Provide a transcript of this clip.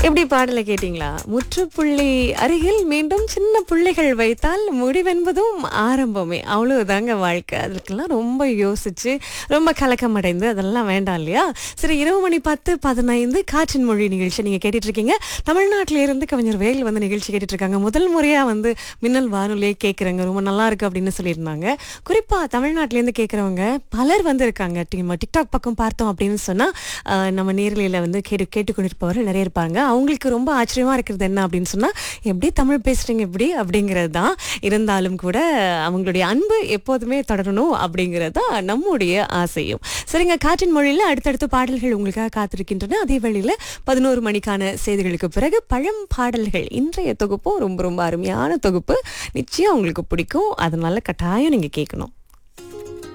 எப்படி பாடலை கேட்டீங்களா முற்றுப்புள்ளி அருகில் மீண்டும் சின்ன புள்ளிகள் வைத்தால் முடிவென்பதும் ஆரம்பமே அவ்வளவுதாங்க வாழ்க்கை அதுக்கெல்லாம் ரொம்ப யோசிச்சு ரொம்ப கலக்கம் அடைந்து அதெல்லாம் வேண்டாம் இல்லையா சரி இரவு மணி பத்து பதினைந்து காற்றின் மொழி நிகழ்ச்சி நீங்க கேட்டுட்டு இருக்கீங்க தமிழ்நாட்டில இருந்து கவிஞர் வேல் வந்து நிகழ்ச்சி கேட்டுட்டு இருக்காங்க முதல் முறையா வந்து மின்னல் வானொலியே கேட்குறாங்க ரொம்ப நல்லா இருக்கு அப்படின்னு சொல்லியிருந்தாங்க குறிப்பா தமிழ்நாட்டில இருந்து கேட்குறவங்க பலர் வந்து இருக்காங்க டி- நம்ம டிக்டாக் பக்கம் பார்த்தோம் அப்படின்னு சொன்னா ஆஹ், நம்ம நேரலையில வந்து கேட்டு கேட்டுக்கொண்டிருப்பவர்கள் நிறைய இருப்பாங்க அவங்களுக்கு ரொம்ப ஆச்சரியமா இருக்கிறது என்ன அப்படின்னு சொன்னா எப்படி தமிழ் பேசுறீங்க எப்படி அப்படிங்கிறது தான் இருந்தாலும் கூட அவங்களுடைய அன்பு எப்போதுமே தொடரணும் அப்படிங்கிறது தான் நம்முடைய ஆசையும் சரிங்க காற்றின் மொழியில அடுத்தடுத்த பாடல்கள் உங்களுக்காக காத்திருக்கின்றன அதே வேளையில பதினோரு மணிக்கான செய்திகளுக்கு பிறகு பழம் பாடல்கள் இன்றைய தொகுப்பும் ரொம்ப ரொம்ப அருமையான தொகுப்பு நிச்சயம் உங்களுக்கு பிடிக்கும் அதனால கட்டாயம் நீங்க கேட்கணும்